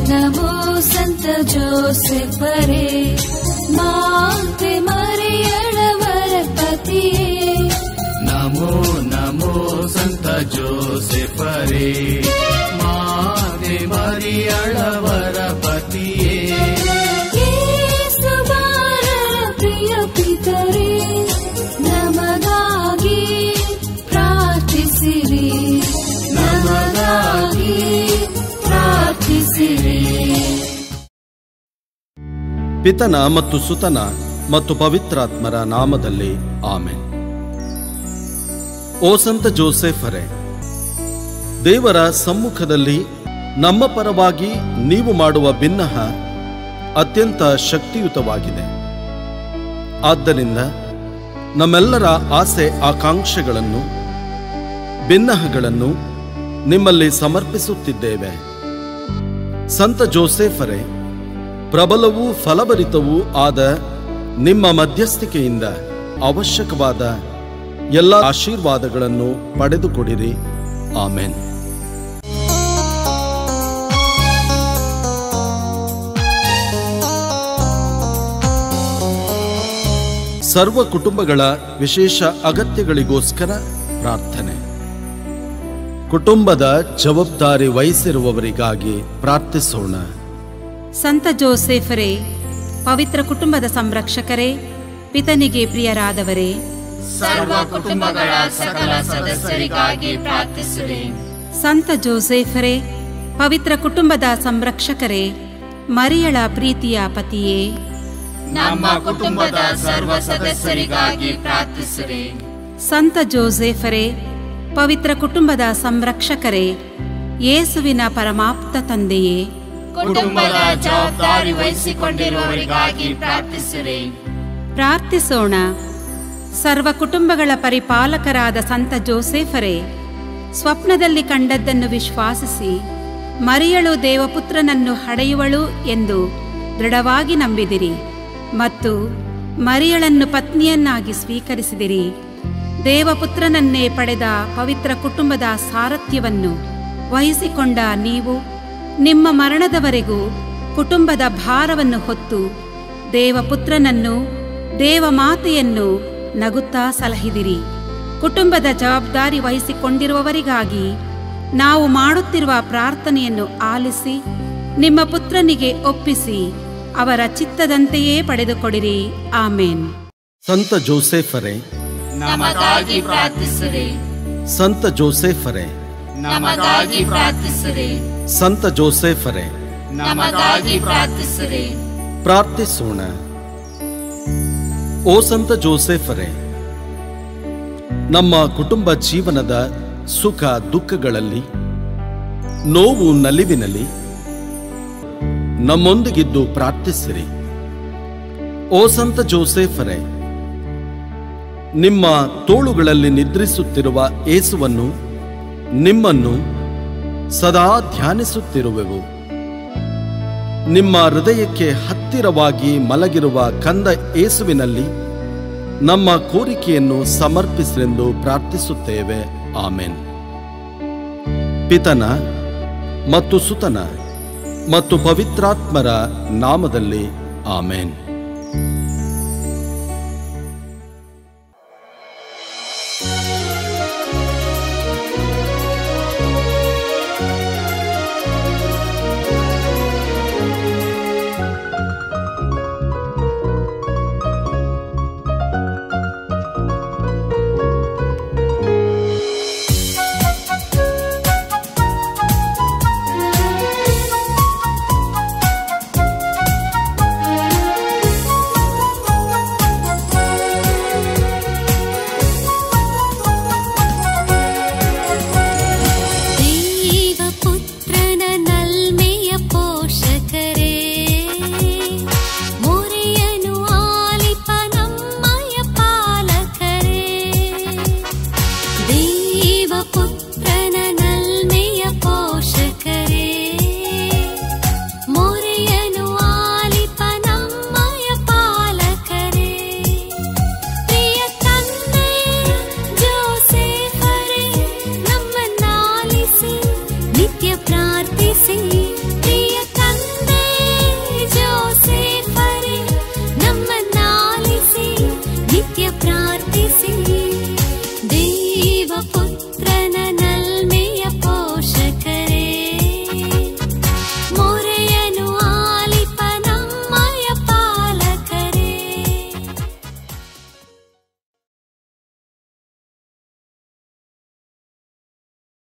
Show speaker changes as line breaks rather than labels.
ನಮೋ ಸಂತ ಜೋಸೆಫರೇ ಮಾತೆ ಮರಿಯಳವರ ಪತಿಯೇ
ನಮೋ ನಮೋ ಸಂತ ಜೋಸೆಫರೇ ಮಾತೆ ಮರಿಯಳವರ ಪತಿಯೇ
ಯೇಸುಬಾರರ ಪ್ರಿಯ ಪಿತರೇ ನಮಗಾಗಿ ಪ್ರಾರ್ಥಿಸಿರಿ ನಮಗಾಗಿ ಪ್ರಾರ್ಥಿಸಿರಿ
ಪಿತನ ಮತ್ತು ಸುತನ ಮತ್ತು ಪವಿತ್ರಾತ್ಮರ ನಾಮದಲ್ಲಿ ಆಮೆನ್ ಓ ಸಂತ ಜೋಸೆಫರೇ ದೇವರ ಸಮ್ಮುಖದಲ್ಲಿ ನಮ್ಮ ಪರವಾಗಿ ನೀವು ಮಾಡುವ ಭಿನ್ನಹ ಅತ್ಯಂತ ಶಕ್ತಿಯುತವಾಗಿದೆ ಆದ್ದರಿಂದ ನಮ್ಮೆಲ್ಲರ ಆಸೆ ಆಕಾಂಕ್ಷೆಗಳನ್ನು ಭಿನ್ನಹಗಳನ್ನು ನಿಮ್ಮಲ್ಲಿ ಸಮರ್ಪಿಸುತ್ತಿದ್ದೇವೆ ಸಂತ ಜೋಸೆಫರೇ ಪ್ರಬಲವೂ ಫಲಭರಿತವೂ ಆದ ನಿಮ್ಮ ಮಧ್ಯಸ್ಥಿಕೆಯಿಂದ ಅವಶ್ಯಕವಾದ ಎಲ್ಲ ಆಶೀರ್ವಾದಗಳನ್ನು ಪಡೆದುಕೊಡಿರಿ ಆಮೆನ್ ಸರ್ವ ಕುಟುಂಬಗಳ ವಿಶೇಷ ಅಗತ್ಯಗಳಿಗೋಸ್ಕರ ಪ್ರಾರ್ಥನೆ ಕುಟುಂಬದ ಜವಾಬ್ದಾರಿ ವಹಿಸಿರುವವರಿಗಾಗಿ ಪ್ರಾರ್ಥಿಸೋಣ
ಸಂತ ಜೋಸೆಫರೇ ಪವಿತ್ರ ಕುಟುಂಬದ ಸಂರಕ್ಷಕರೇ ಪಿತನಿಗೆ ಪ್ರಿಯರಾದವರೇ
ಸರ್ವ ಕುಟುಂಬಗಳ ಸಕಲ ಸದಸ್ಯರಿಗಾಗಿ ಪ್ರಾರ್ಥಿಸಿರಿ
ಸಂತ ಜೋಸೆಫರೇ ಪವಿತ್ರ ಕುಟುಂಬದ ಸಂರಕ್ಷಕರೇ ಮರಿಯಳ ಪ್ರೀತಿಯ ಪತಿಯೇ
ನಮ್ಮ ಕುಟುಂಬದ ಸರ್ವ ಸದಸ್ಯರಿಗಾಗಿ ಪ್ರಾರ್ಥಿಸಿರಿ
ಸಂತ ಜೋಸೆಫರೇ ಪವಿತ್ರ ಕುಟುಂಬದ ಸಂರಕ್ಷಕರೇ ಯೇಸುವಿನ ಪರಮಾಪ್ತ ತಂದೆಯೇ
ಕುಟುಂಬದ ಜವಾಬ್ದಾರಿ ವಹಿಸಿಕೊಂಡಿರುವವರಿಗಾಗಿ ಪ್ರಾರ್ಥಿಸಿರಿ
ಪ್ರಾರ್ಥಿಸೋಣ ಸರ್ವ ಕುಟುಂಬಗಳ ಪರಿಪಾಲಕರಾದ ಸಂತ ಜೋಸೆಫರೇ ಸ್ವಪ್ನದಲ್ಲಿ ಕಂಡದ್ದನ್ನು ವಿಶ್ವಾಸಿಸಿ ಮರಿಯಳು ದೇವಪುತ್ರನನ್ನು ಹಡೆಯುವಳು ಎಂದು ದೃಢವಾಗಿ ನಂಬಿದಿರಿ ಮತ್ತು ಮರಿಯಳನ್ನು ಪತ್ನಿಯನ್ನಾಗಿ ಸ್ವೀಕರಿಸಿದಿರಿ ದೇವಪುತ್ರನನ್ನೇ ಪಡೆದ ಪವಿತ್ರ ಕುಟುಂಬದ ಸಾರಥ್ಯವನ್ನು ವಹಿಸಿಕೊಂಡ ನೀವು ನಿಮ್ಮ ಮರಣದವರೆಗೂ ಕುಟುಂಬದ ಭಾರವನ್ನು ಹೊತ್ತು ದೇವಪುತ್ರನನ್ನು ದೇವಮಾತೆಯನ್ನು ನಗುತ್ತಾ ಸಲಹಿದಿರಿ ಕುಟುಂಬದ ಜವಾಬ್ದಾರಿ ವಹಿಸಿಕೊಂಡಿರುವವರಿಗಾಗಿ ನಾವು ಮಾಡುತ್ತಿರುವ ಪ್ರಾರ್ಥನೆಯನ್ನು ಆಲಿಸಿ ನಿಮ್ಮ ಪುತ್ರನಿಗೆ ಒಪ್ಪಿಸಿ ಅವರ ಚಿತ್ತದಂತೆಯೇ ಪಡೆದುಕೊಡಿರಿ ಆಮೇನ್
ಸಂತ ಜೋಸೆಫರೇ
ನಮಗಾಗಿ ಪ್ರಾರ್ಥಿಸಿರಿ
ಸಂತ ಜೋಸೆಫರೇ
ನಮಗಾಗಿ ಪ್ರಾರ್ಥಿಸಿರಿ
ಸಂತ ಜೋಸೆಫರೇ
ನಮಗಾಗಿ ಪ್ರಾರ್ಥಿಸಿರಿ
ಪ್ರಾರ್ಥಿಸೋಣ ಓ ಸಂತ ಜೋಸೆಫರೇ ನಮ್ಮ ಕುಟುಂಬ ಜೀವನದ ಸುಖ ದುಃಖಗಳಲ್ಲಿ ನೋವು ನಲಿವಿನಲ್ಲಿ ನಮ್ಮೊಂದಿಗಿದ್ದು ಪ್ರಾರ್ಥಿಸಿರಿ ಓ ಸಂತ ಜೋಸೆಫರೇ ನಿಮ್ಮ ತೋಳುಗಳಲ್ಲಿ ನಿದ್ರಿಸುತ್ತಿರುವ ಏಸುವನ್ನು ನಿಮ್ಮನ್ನು ಸದಾ ಧ್ಯಾನಿಸುತ್ತಿರುವೆವು ನಿಮ್ಮ ಹೃದಯಕ್ಕೆ ಹತ್ತಿರವಾಗಿ ಮಲಗಿರುವ ಕಂದ ಏಸುವಿನಲ್ಲಿ ನಮ್ಮ ಕೋರಿಕೆಯನ್ನು ಸಮರ್ಪಿಸಲೆಂದು ಪ್ರಾರ್ಥಿಸುತ್ತೇವೆ ಆಮೆನ್ ಪಿತನ ಮತ್ತು ಸುತನ ಮತ್ತು ಪವಿತ್ರಾತ್ಮರ ನಾಮದಲ್ಲಿ ಆಮೇನ್